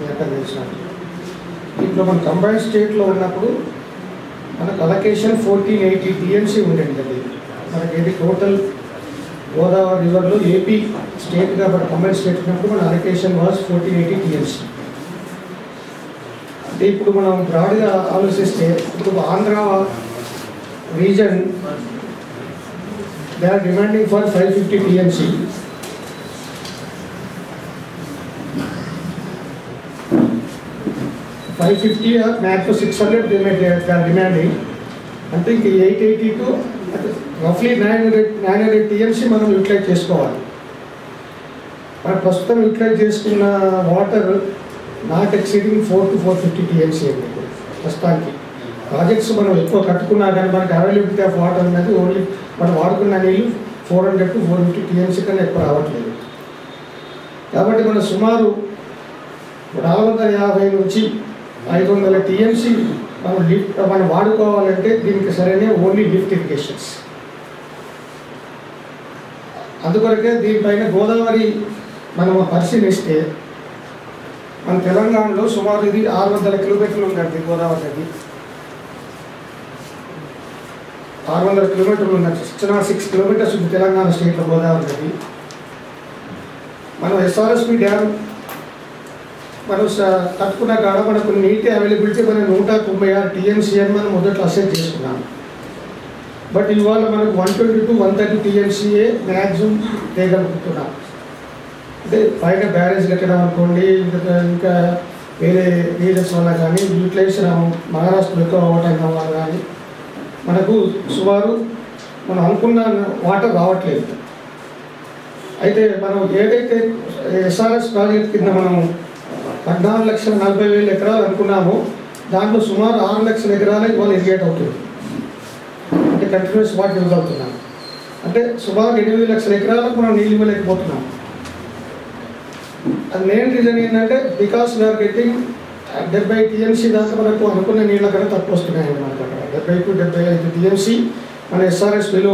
మీ అక్కడ తెలిసినట్టు దీంట్లో మన కంబైన్ స్టేట్లో ఉన్నప్పుడు మనకు అలొకేషన్ ఫోర్టీన్ ఎయిటీ టీఎంసీ ఉండేది అది మనకి ఇది టోటల్ గోదావరి రివర్లో ఏపీ స్టేట్ కాబట్టి కంబైన్ స్టేట్ ఉన్నప్పుడు మన allocation was fourteen eighty TMC అంటే ఇప్పుడు మనం బ్రాడ్గా ఆలోచిస్తే ఇప్పుడు Andhra region they are demanding for five fifty TMC five fifty max six hundred demanding అంటే ఇంక ఎయిట్ ఎయిటీ టు రఫ్లీ nine hundred nine hundred TMC మనం యూటిలైజ్ చేసుకోవాలి మనం ప్రస్తుతం యూటిలైజ్ చేసుకున్న water not exceeding four to four fifty TMC అండి ఇప్పుడు ప్రస్తుతానికి ప్రాజెక్ట్స్ మనం ఎక్కువ కట్టుకున్నా కానీ మనకి అవైలబిలిటీ ఆఫ్ వాటర్ అనేది ఓన్లీ మనం వాడుకున్న నీళ్ళు four hundred to four fifty TMC కన్నా ఎక్కువ రావట్లేదు కాబట్టి మనం సుమారు నాలుగు వందల యాభై నుంచి ఐదు వందల టీఎంసీ మనం లిఫ్ట్ మనం వాడుకోవాలంటే దీనికి సరైన ఓన్లీ లిఫ్ట్ ఇరిగేషన్స్ అందుకొరకే దీనిపైన గోదావరి మనం పరిశీలిస్తే మన తెలంగాణలో సుమారు ఇది ఆరు వందల కిలోమీటర్లు ఉందండి గోదావరి నది ఆరు వందల కిలోమీటర్లు ఉన్నది సిక్స్ నాట్ సిక్స్ కిలోమీటర్స్ ఉంది తెలంగాణ స్టేట్లో గోదావరి నది మనం ఎస్ఆర్ఎస్పి డ్యామ్ మనం స- కట్టుకున్న కాడ మనకు నీటి అవైలబిలిటీ మనం నూట తొంభై ఆరు టీఎంసీ అని మనం మొదట్లో అసెట్ చేసుకున్నాం బట్ ఇవాళ మనకు one twenty to one thirty టీఎంసీఏ మ్యాక్సిమం తేగలుగుతున్నాం అంటే పైన బ్యారేజ్ కట్టడం అనుకోండి ఇంకా ఇంకా వేరే రీజన్స్ వల్ల కానీ యూటిలైజేషన్ మహారాష్ట్రలో ఎక్కువ అవ్వటం వల్ల కానీ మనకు సుమారు మనం అనుకున్న వాటర్ రావట్లేదు అయితే మనం ఏదైతే ఎస్ఆర్ఎస్ ప్రాజెక్ట్ కింద మనం పద్నాలుగు లక్షల నలభై వేల ఎకరాలు అనుకున్నామో దాంట్లో సుమారు ఆరు లక్షల ఎకరాలు ఇవాళ ఇరిగేట్ అవుతుంది అంటే కంటిన్యూస్ వాటర్ యూజ్ అవుతున్నాం అంటే సుమారు ఎనిమిది లక్షల ఎకరాలకు మనం నీళ్ళు ఇవ్వలేకపోతున్నాం అది మెయిన్ రీజన్ ఏంటంటే బికాస్ వీఆర్ గెట్టింగ్ డెబ్బై టీఎంసీ దాకా మనకు అనుకున్న నీళ్ళ కన్నా తక్కువ వస్తున్నాయండి మనకు అక్కడ డెబ్బై టు డెబ్బై ఐదు టీఎంసీ మన ఎస్ఆర్ఎస్పిలో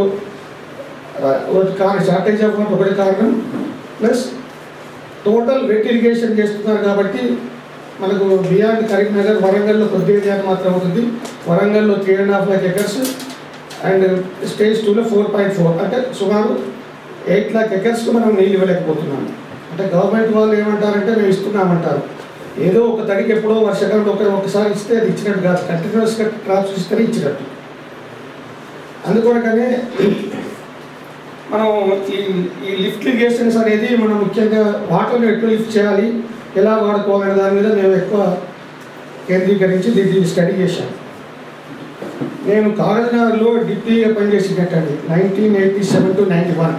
ఒకటి కారణం షార్టేజ్ ఆఫ్ వాటర్ ఒకటి కారణం ప్లస్ టోటల్ వెట్ ఇరిగేషన్ చేస్తున్నారు కాబట్టి మనకు బియాండ్ కరీంనగర్ వరంగల్లో కొద్ది ఏరియా మాత్రం అవుతుంది వరంగల్లో three and half lakh acres and stage టూలో ఫోర్ పాయింట్ ఫోర్ అంటే సుమారు ఎయిట్ లాక్ ఎకర్స్కి మనం నీళ్ళు ఇవ్వలేకపోతున్నాం అంటే గవర్నమెంట్ వాళ్ళు ఏమంటారంటే మేము ఇస్తున్నామంటారు ఏదో ఒక తడికి ఎప్పుడో వర్షాకాలం ఒక ఒకసారి ఇస్తే అది ఇచ్చినట్టు కాదు కంటిన్యూస్గా క్రాప్స్ ఇస్తేనే ఇచ్చినట్టు అందుకొరకనే మనం ఈ ఈ లిఫ్ట్ ఇరిగేషన్స్ అనేది మనం ముఖ్యంగా వాటర్ని ఎట్లా లిఫ్ట్ చేయాలి ఎలా వాడుకోవాలనే దాని మీద మేము ఎక్కువ కేంద్రీకరించి దీన్ని స్టడీ చేశాను నేను కాగజ్నగర్లో డిప్యూటీగా పనిచేసినట్టండి nineteen eighty seven to ninety one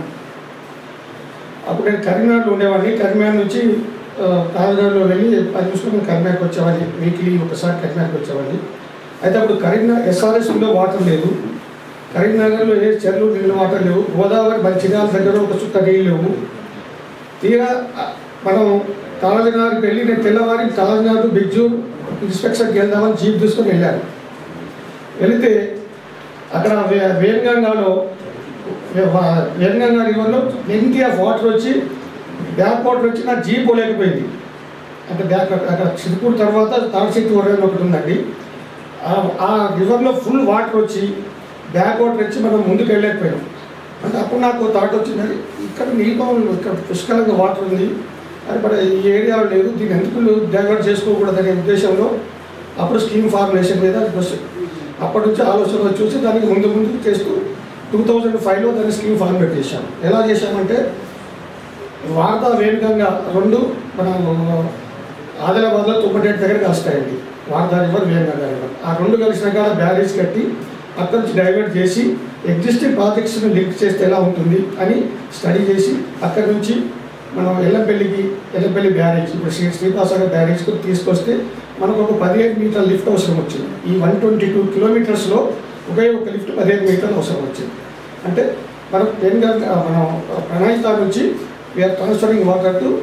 అప్పుడు నేను కరీంనగర్లో ఉండేవాడిని కరీంనగర్ నుంచి ఆ, కాగజ్నగర్లో వెళ్ళి పది చూసుకొని నేను కరీంనగర్కి వచ్చేవాడిని వీక్లీ ఒకసారి కరీంనగర్కి వచ్చేవాడిని అయితే అప్పుడు కరీంనగర్ ఎస్ఆర్ఎస్లో వాటర్ లేదు కరీంనగర్లో ఏ చెర్లు నీళ్ళు వాటర్ లేవు గోదావరి మంచిర్యాల దగ్గర ఒక చుక్క నీళ్ళు లేవు తీరా ఆ, మనం తాళజనగర్కి వెళ్ళి నేను తెల్లవారి తాళజనగర్ బిజ్జూర్ ఇన్స్పెక్షన్కి వెళ్దామని జీప్ తీసుకొని వెళ్ళాను వెళితే అక్కడ వే- వేణగంగాలో వే- వా- వేణగంగా రివర్లో లెంగ్తీ ఆఫ్ వాటర్ వచ్చి బ్యాక్ వాటర్ వచ్చి నా జీప్ పోలేకపోయింది అంటే బ్యాక్ అక్కడ చిరుకూరు తర్వాత తాడిశెట్టి వరకు ఒకటి ఉందండి ఆ- ఆ రివర్లో ఫుల్ వాటర్ వచ్చి బ్యాక్ వాటర్ వచ్చి మనం ముందుకు వెళ్ళలేకపోయాం అంటే అప్పుడు నాకు థాట్ వచ్చింది ఇక్కడ నీళ్ళు ఇక్కడ పుష్కలంగా వాటర్ ఉంది అది మరి ఈ ఏరియాలో లేదు దీన్ని ఎందుకు డైవర్ట్ చేసుకోకూడదనే ఉద్దేశంలో అప్పుడు స్కీమ్ ఫార్ములేషన్ మీద ఫస్ట్ అప్పటి నుంచి ఆలోచన చూసి దానికి ముందు ముందు చేస్తూ టూ థౌజండ్ ఫైవ్లో దాన్ని స్కీమ్ ఫార్మేట్ చేశాం ఎలా చేశామంటే వార్తా వేదికంగా రెండు మన ఆదిలాబాద్లో తుమ్మటేటి దగ్గర కలుస్తాయండి వార్తా రివర్ వేణగంగా రివర్ ఆ రెండు కలిసిన కాడ బ్యారేజ్ కట్టి అక్కడి నుంచి డైవర్ట్ చేసి ఎగ్జిస్టింగ్ ప్రాజెక్ట్స్ని లింక్ చేస్తే ఎలా ఉంటుంది అని స్టడీ చేసి అక్కడి నుంచి మనం ఎల్లంపల్లికి ఎల్లంపల్లి బ్యారేజ్ ఇప్పుడు శ్రీ శ్రీపాసాగర్ బ్యారేజ్కి తీసుకొస్తే మనకు ఒక పదిహేను మీటర్ల లిఫ్ట్ అవసరం వచ్చింది ఈ వన్ ట్వంటీ టూ కిలోమీటర్స్లో ఒకే ఒక లిఫ్ట్ పదిహేను మీటర్లు అవసరం వచ్చింది అంటే మనం పెన్గంగా మనం ప్రణాళిక నుంచి we are transferring water to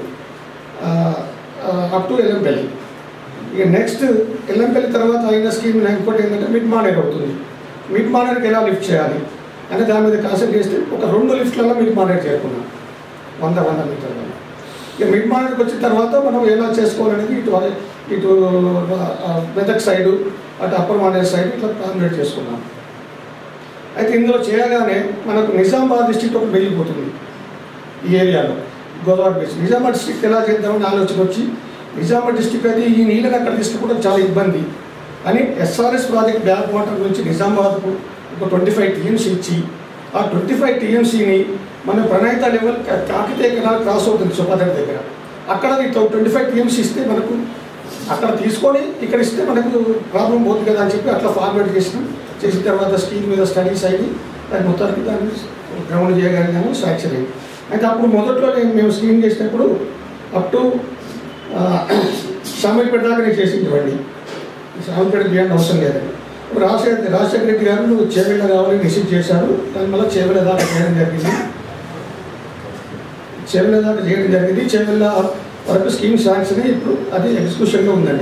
up to Yellampalli ఇక నెక్స్ట్ ఎల్లంపల్లి తర్వాత అయిన స్కీమ్ ఇంకోటి ఏంటంటే మిడ్ మానేర్ అవుతుంది మిడ్ మానేర్కి ఎలా లిఫ్ట్ చేయాలి అంటే దాని మీద కాన్సెప్ట్ చేస్తే ఒక రెండు లిఫ్ట్లలో మిడ్ మానేర్ చేరుకున్నాం వంద వంద మీటర్లలో ఇక మిడ్ మార్కెట్కి వచ్చిన తర్వాత మనం ఎలా చేసుకోవాలనేది ఇటు ఇటు ఆ, మెదక్ సైడు అటు అప్పర్ మానేర్ సైడ్ ఇట్లా కాంబినేట్ చేసుకున్నాం అయితే ఇందులో చేయగానే మనకు నిజామాబాద్ డిస్టిక్ ఒకటి వెళ్ళిపోతుంది ఈ ఏరియాలో గోదావరి బీచ్ నిజామాబాద్ డిస్టిక్ ఎలా చేద్దామని ఆలోచన వచ్చి నిజామాబాద్ డిస్టిక్ అయితే ఈ నీళ్ళని అక్కడ తీసుకుపోవడం చాలా ఇబ్బంది అని ఎస్ఆర్ఎస్ ప్రాజెక్ట్ బ్యాక్ వాటర్ నుంచి నిజామాబాద్కు ఒక ట్వంటీ ఫైవ్ టీఎంసీ ఇచ్చి ఆ ట్వంటీ ఫైవ్ టీఎంసీని మన ప్రణాళిక లెవెల్ కా- కాకతీయ కెనాల్ క్రాస్ అవుతుంది సుభద్ర దగ్గర అక్కడ ట్వంటీ ఫైవ్ టీఎంసీ ఇస్తే మనకు అక్కడ తీసుకొని ఇక్కడ ఇస్తే మనకు ప్రాబ్లం పోతుంది కదా అని చెప్పి అట్లా ఫార్వర్డ్ చేసినాం చేసిన తర్వాత స్కీమ్ మీద స్టడీస్ అయ్యి దాని మొత్తానికి దాన్ని గ్రౌండ్ చేయగలిగాము శాంక్షన్ అయ్యి అయితే అప్పుడు మొదట్లో నేను మేము స్కీమ్ చేసినప్పుడు అప్ టు షామిల్పేట దాకా నేను చేసింది షామిల్పేట బియాండ్ అవసరం లేదండి ఇప్పుడు రాజశేఖర రాజశేఖర రెడ్డి గారు నువ్వు చేవెళ్ళ కావాలని డిసైడ్ చేశారు దాని వల్ల చేవెళ్ళ దాకా చేయడం జరిగింది చేవెళ్ళ దాకా చేయడం జరిగింది చేవెళ్ళ వరకు స్కీమ్ శాంక్షన్ అయ్యి ఇప్పుడు అది ఎగ్జిక్యూషన్లో ఉందండి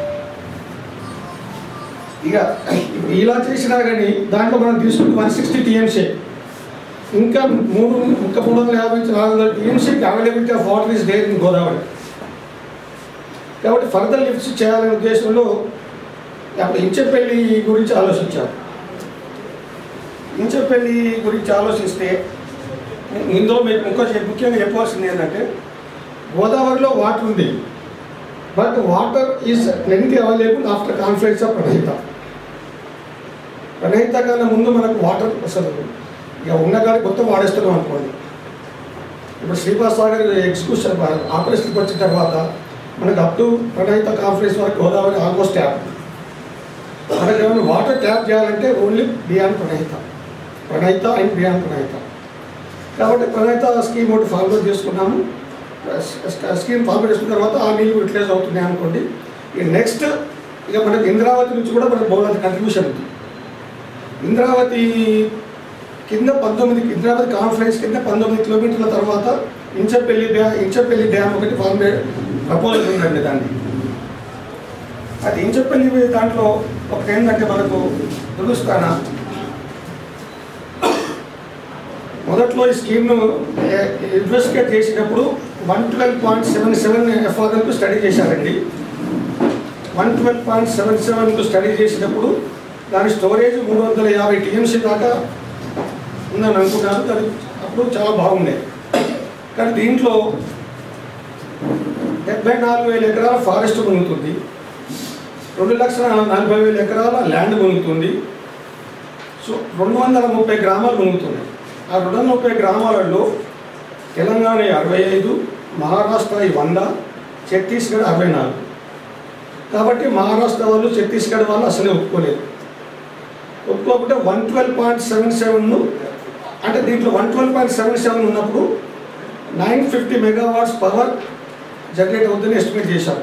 ఇక ఇప్పుడు ఇలా చేసినా కానీ దాంట్లో మనం తీసుకుని వన్ సిక్స్టీ టీఎంసీ ఇంకా మూడు ఇంకా మూడు వందల యాభై నుంచి నాలుగు వందల టీఎంసీకి availability of water is there in Godavari కాబట్టి ఫర్దర్ లిఫ్ట్స్ చేయాలనే ఉద్దేశంలో అప్పుడు ఇంచెపల్లి గురించి ఆలోచించాం ఇంచెపల్లి గురించి ఆలోచిస్తే ఇందులో మీకు ఇంకో చెప్- ముఖ్యంగా చెప్పాల్సింది ఏంటంటే గోదావరిలో వాటర్ ఉంది but water is plenty available after confluence of Pranahita Pranahita కన్నా ముందు మనకు వాటర్ అసలు ఇక ఉన్న కాడికి మొత్తం వాడేస్తున్నాం అనుకోండి ఇప్పుడు శ్రీనివాస్ సాగర్ ఎగ్జిక్యూషన్ ఆపరేషన్కి వచ్చిన తర్వాత మనకు అప్ టు ప్రణహిత కాన్ఫరెన్స్ వరకు గోదావరి ఆల్మోస్ట్ ట్యాప్ మనకి ఏమైనా వాటర్ ట్యాప్ చేయాలంటే only beyond Pranahita Pranahita and beyond Pranahita కాబట్టి ప్రణహిత స్కీమ్ ఒకటి ఫార్వర్డ్ చేసుకున్నాము స్కీమ్ ఫార్వర్డ్ చేసుకున్న తర్వాత ఆ నీళ్ళు యూటిలైజ్ అవుతున్నాయి అనుకోండి ఇక నెక్స్ట్ ఇక మనకి ఇంద్రావతి నుంచి కూడా మనకు బహుళ కంట్రిబ్యూషన్ ఉంది ఇంద్రావతి కింద పంతొమ్మిది ఇంద్రావతి కాన్ఫరెన్స్ కింద పంతొమ్మిది కిలోమీటర్ల తర్వాత ఇంచపల్లి డ్యా ఇంచపల్లి డ్యామ్ ఒకటి ఫార్మ్ ప్రపోజల్ ఉందండి దాన్ని అది ఇంచపల్లి దాంట్లో ఒకటి ఏంటంటే మనకు దురుస్తాన మొదట్లో ఈ స్కీమ్ను ఇన్వెస్టిగేట్ చేసినప్పుడు one twelve point seven seven ఎఫ్ఆర్ఎల్కు స్టడీ చేశారండి వన్ ట్వెల్వ్ పాయింట్ సెవెన్ సెవెన్కు స్టడీ చేసినప్పుడు దాని స్టోరేజ్ మూడు వందల యాభై టీఎంసీ దాకా ఉందని అనుకున్నారు దాని అప్పుడు చాలా బాగుండేది కానీ దీంట్లో డెబ్బై నాలుగు వేల ఎకరాల ఫారెస్ట్ మునుగుతుంది రెండు లక్షల నలభై వేల ఎకరాల ల్యాండ్ మునుగుతుంది సో రెండు వందల ముప్పై గ్రామాలు మునుగుతున్నాయి ఆ రెండు వందల ముప్పై గ్రామాలలో తెలంగాణ అరవై ఐదు మహారాష్ట్ర ఈ వంద ఛత్తీస్గఢ్ అరవై నాలుగు కాబట్టి మహారాష్ట్ర వాళ్ళు ఛత్తీస్గఢ్ వాళ్ళు అసలే ఒప్పుకోలేదు ఒప్పుకోకపోతే వన్ ట్వెల్వ్ పాయింట్ సెవెన్ సెవెన్ను అంటే దీంట్లో one twelve point seven seven ఉన్నప్పుడు nine fifty megawatts power generate అవుతుందని ఎస్టిమేట్ చేశారు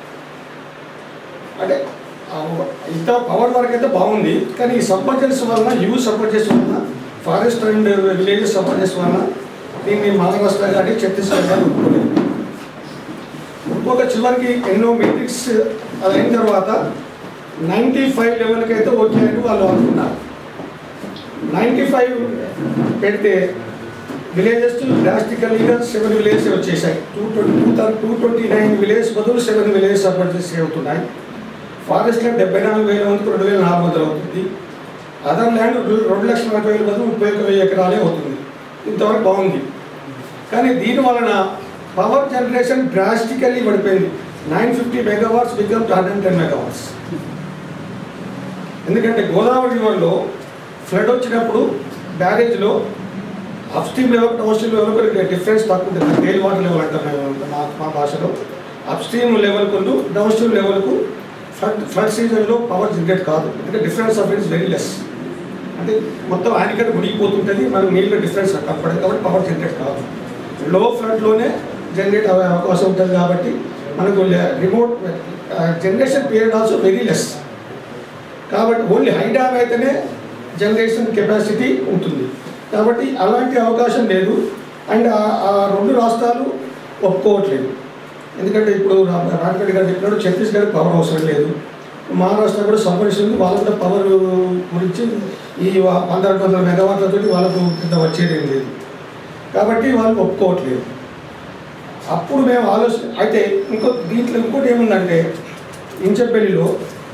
అంటే ఆ ఇంత పవర్ వరకు అయితే బాగుంది కానీ ఈ సబ్మర్జెన్స్ వలన యూజ్ సబ్మర్జెన్స్ వలన ఫారెస్ట్ అండ్ విలేజెస్ సబ్మర్జెన్స్ వలన దీన్ని మహారాష్ట్ర కానీ ఛత్తీస్గఢ్ కానీ ఒప్పుకోలేదు ఇంకొక చివరికి ఎన్నో మెట్రిక్స్ అది అయిన తర్వాత నైంటీ ఫైవ్ లెవెల్కి అయితే ఓకే అని వాళ్ళు అనుకున్నారు నైంటీ ఫైవ్ పెడితే విలేజెస్ డ్రాస్టికల్గా సెవెన్ విలేజెస్ వచ్చేసాయి two twenty two two twenty nine village బదులు సెవెన్ విలేజెస్ సబ్మర్జెన్స్ అవుతున్నాయి ఫారెస్ట్లో డెబ్బై నాలుగు వేల వంతుకు రెండు వేల నాలుగు వందలు అవుతుంది అదర్ ల్యాండ్ రెండు- రెండు లక్షల నలభై వేల బదులు ముప్పై ఒక వెయ్యి ఎకరాలే అవుతుంది ఇంతవరకు బాగుంది కానీ దీని వలన పవర్ జనరేషన్ డ్రాస్టికల్లీ పడిపోయింది nine fifty megawatts become hundred ten megawatts ఎందుకంటే గోదావరి రివర్లో ఫ్లడ్ వచ్చినప్పుడు బ్యారేజ్లో up stream level down stream level difference తక్కువ ఉంటుంది టేల్ వాటర్ లెవెల్ అంటాం మేము మా మా భాషలో అప్ స్ట్రీమ్ లెవెల్కు డౌన్ స్ట్రీమ్ లెవెల్కు ఫ్లడ్ ఫ్లడ్ సీజన్లో పవర్ జనరేట్ కాదు ఎందుకంటే difference of its very less అంటే మొత్తం ఆయనకంటే మునిగిపోతుంటుంది మనకు నీళ్ళ డిఫరెన్స్ కనపడదు కాబట్టి పవర్ జనరేట్ కాదు లో ఫ్లడ్లోనే జనరేట్ అయ్యే అవకాశం ఉంటుంది కాబట్టి మనకు remote generation period also very less కాబట్టి ఓన్లీ హై డ్యామ్ అయితేనే జనరేషన్ కెపాసిటీ ఉంటుంది కాబట్టి అలాంటి అవకాశం లేదు అండ్ ఆ- ఆ రెండు రాష్ట్రాలు ఒప్పుకోవట్లేదు ఎందుకంటే ఇప్పుడు రాజగడ్ గారు చెప్పినట్టు ఛత్తీస్గఢ్ పవర్ అవసరం లేదు మహారాష్ట్ర కూడా సపరేషన్ ఉంది వాళ్ళు కూడా పవర్ గురించి ఈ వ- వంద రెండు వందల మెగావాట్లతో వాళ్ళకు కింద వచ్చేది ఏం లేదు కాబట్టి వాళ్ళు ఒప్పుకోవట్లేదు అప్పుడు మేము ఆలోచన అయితే ఇంకో దీంట్లో ఇంకోటి ఏముందంటే ఇంచపల్లిలో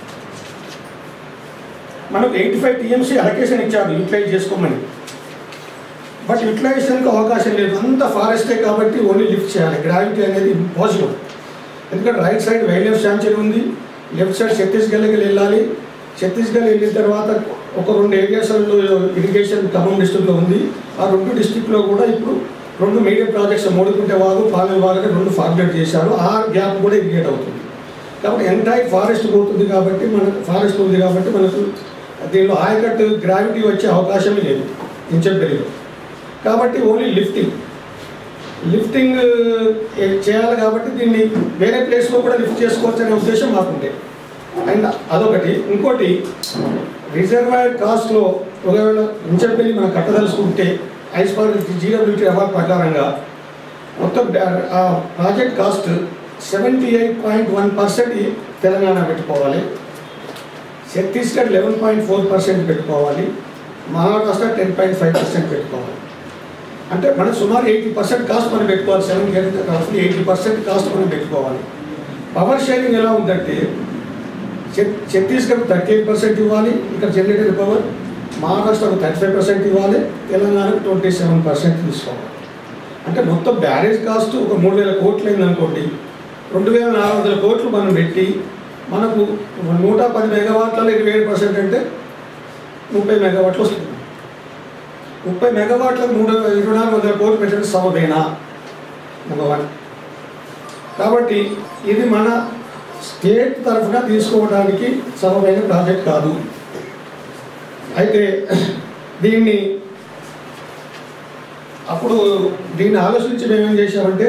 మనకు ఎయిటీ ఫైవ్ టీఎంసీ అలొకేషన్ ఇచ్చారు యూటిలైజ్ చేసుకోమని బట్ యూటిలైజేషన్కి అవకాశం లేదు అంత ఫారెస్టే కాబట్టి ఓన్లీ లిఫ్ట్ చేయాలి గ్రావిటీ అనేది ఇంపాసిబుల్ ఎందుకంటే right side wild life sanctuary ఉంది లెఫ్ట్ సైడ్ ఛత్తీస్గఢ్కి వెళ్ళాలి ఛత్తీస్గఢ్ వెళ్ళిన తర్వాత ఒక రెండు ఏరియాస్లో ఇరిగేషన్ ఖమ్మం డిస్టిక్లో ఉంది ఆ రెండు డిస్టిక్లో కూడా ఇప్పుడు రెండు మీడియం ప్రాజెక్ట్స్ మూడుకుంటే వాగు పాలెం వాగు రెండు ఫార్మేట్ చేశారు ఆ గ్యాప్ కూడా ఇరిగేట్ అవుతుంది కాబట్టి ఎంటైర్ ఫారెస్ట్ పోతుంది కాబట్టి మనకు ఫారెస్ట్ ఉంది కాబట్టి మనకు దీనిలో ఆయకట్టు గ్రావిటీ వచ్చే అవకాశం లేదు ఇంచెంపెరిలో కాబట్టి ఓన్లీ లిఫ్టింగ్ లిఫ్టింగ్ ఏ, చేయాలి కాబట్టి దీన్ని వేరే ప్లేస్లో కూడా లిఫ్ట్ చేసుకోవచ్చు అనే ఉద్దేశం మాకుండే అండ్ అదొకటి ఇంకోటి రిజర్వాయర్ కాస్ట్లో ఒకవేళ ఇంచెంపల్లి మనం కట్టదలుచుకుంటే ఐస్ పార్ జీడబ్ల్యూటీ అవార్డ్ ప్రకారంగా మొత్తం డా- ఆ project cost seventy eight point one percent Telangana పెట్టుకోవాలి Chhattisgarh eleven point four percent పెట్టుకోవాలి Maharashtra ten point five percent పెట్టుకోవాలి అంటే మనం సుమారు ఎయిటీ పర్సెంట్ కాస్ట్ మనం పెట్టుకోవాలి seven years cost eighty percent cost మనం పెట్టుకోవాలి పవర్ షేరింగ్ ఎలా ఉందంటే ఛత్- ఛత్తీస్గఢ్ థర్టీ ఎయిట్ పర్సెంట్ ఇవ్వాలి ఇక్కడ జనరేటెడ్ పవర్ మహారాష్ట్రకు థర్టీ ఫైవ్ పర్సెంట్ ఇవ్వాలి తెలంగాణకు ట్వంటీ సెవెన్ పర్సెంట్ తీసుకోవాలి అంటే మొత్తం బ్యారేజ్ కాస్ట్ ఒక మూడు వేల కోట్లు అయింది అనుకోండి రెండు వేల నాలుగు వందల కోట్లు మనం పెట్టి మనకు నూట పది మెగావాట్లలో ఇరవై ఏడు పర్సెంట్ అంటే ముప్పై మెగావాట్లు వస్తుంది ముప్పై మెగావాట్లకు మూడు ఇరవై నాలుగు వందల కోట్లు పెట్టడం సబబేనా నెంబర్ వన్ కాబట్టి ఇది మన స్టేట్ తరఫున తీసుకోవడానికి సబబైన ప్రాజెక్ట్ కాదు అయితే దీన్ని అప్పుడు దీన్ని ఆలోచించి మేము ఏం చేశామంటే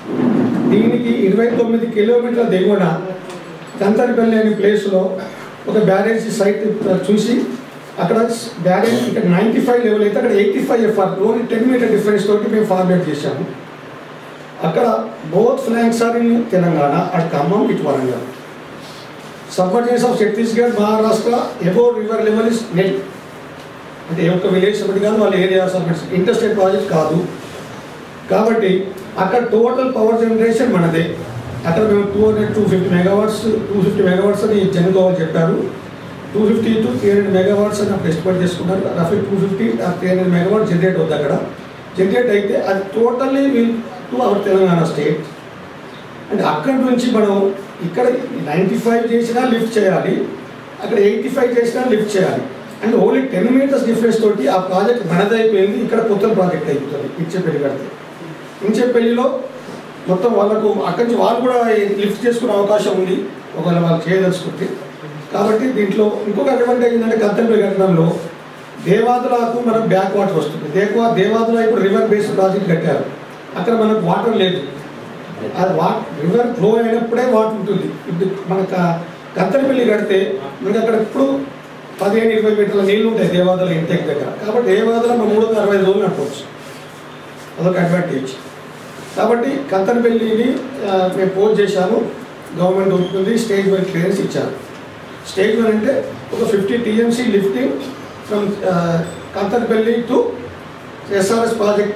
దీనికి ఇరవై తొమ్మిది కిలోమీటర్ల దిగువన కంతరిపల్లి అనే ప్లేస్లో ఒక బ్యారేజ్ సైట్ చూసి అక్కడ బ్యారేజ్ ఇక్కడ నైంటీ ఫైవ్ లెవెల్ అయితే అక్కడ eighty five FR only ten meter difference తోటి మేము ఫార్మేట్ చేశాము అక్కడ both flanks are in Telangana అటు ఖమ్మం ఇటు Warangal submergence of Chhattisgarh Maharashtra above river level is net అంటే ఏ ఒక్క విలేజ్ ఒకటి కాదు వాళ్ళ ఏరియా సబ్మిట్స్ ఇంటర్స్టేట్ ప్రాజెక్ట్ కాదు కాబట్టి అక్కడ టోటల్ పవర్ జనరేషన్ మనదే అక్కడ మేము two hundred two fifty megawatts two fifty megawatts అని జన్ గోవల్ చెప్పారు two fifty to three hundred megawatts అని అప్పుడు ఎస్టిమేట్ చేసుకున్నారు roughly two fifty three hundred megawatt generate అవుతుంది అక్కడ జనరేట్ అయితే అది totally will to our Telangana state అంటే అక్కడి నుంచి మనం ఇక్కడ నైంటీ ఫైవ్ చేసినా లిఫ్ట్ చేయాలి అక్కడ ఎయిటీ ఫైవ్ చేసినా లిఫ్ట్ చేయాలి and only ten meters difference తోటి ఆ ప్రాజెక్ట్ మనదైపోయింది ఇక్కడ కొత్త ప్రాజెక్ట్ అయిపోతుంది ఇచ్చేపల్లి కడితే ఇంచేపల్లిలో మొత్తం వాళ్ళకు అక్కడి నుంచి వాళ్ళు కూడా లిఫ్ట్ చేసుకునే అవకాశం ఉంది ఒకవేళ వాళ్ళు చేయదలుచుకుంటే కాబట్టి దీంట్లో ఇంకొక అడ్వాంటేజ్ ఏంటంటే కత్తెరపల్లి కట్టడంలో దేవాదులకు మనకు బ్యాక్ వాటర్ వస్తుంది దేవా దేవాదుల ఇప్పుడు రివర్ బేస్డ్ ప్రాజెక్ట్ కట్టారు అక్కడ మనకు వాటర్ లేదు అది వా రివర్ ఫ్లో అయినప్పుడే వాటర్ ఉంటుంది ఇప్పుడు మనకు కత్తెరపల్లి కడితే మనకి అక్కడ ఇప్పుడు పదిహేను ఇరవై మీటర్ల నీళ్ళు ఉంటాయి దేవాదుల ఇంటెక్ దగ్గర కాబట్టి దేవాదుల మనం మూడు వందల అరవై ఐదు రోజులు నడపవచ్చు అదొక అడ్వాంటేజ్ కాబట్టి కంతనపల్లిని ఆ, మేము పోస్ట్ చేశాము గవర్నమెంట్ ఒప్పుకుంది స్టేజ్ వన్ క్లియరెన్స్ ఇచ్చారు స్టేజ్ వన్ అంటే ఒక fifty TMC lifting from Kanthanapalli to SRS project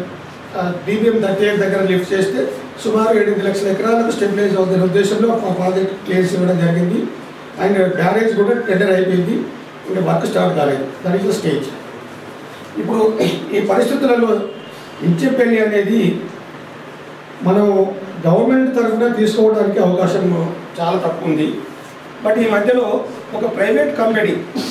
BBM thirty eight దగ్గర లిఫ్ట్ చేస్తే సుమారు ఎనిమిది లక్షల ఎకరాలకు స్టెబిలైజ్ అవుతున్న ఉద్దేశంలో ఆ ప్రాజెక్ట్ క్లియర్స్ ఇవ్వడం జరిగింది అండ్ బ్యారేజ్ కూడా టెండర్ అయిపోయింది ఇంకా వర్క్ స్టార్ట్ కాలేదు దట్ ఈస్ ద స్టేజ్ ఇప్పుడు ఈ పరిస్థితులలో ఇచ్చేపల్లి అనేది మనం గవర్నమెంట్ తరఫున తీసుకోవడానికి అవకాశం చాలా తక్కువ ఉంది బట్ ఈ మధ్యలో ఒక ప్రైవేట్ కంపెనీ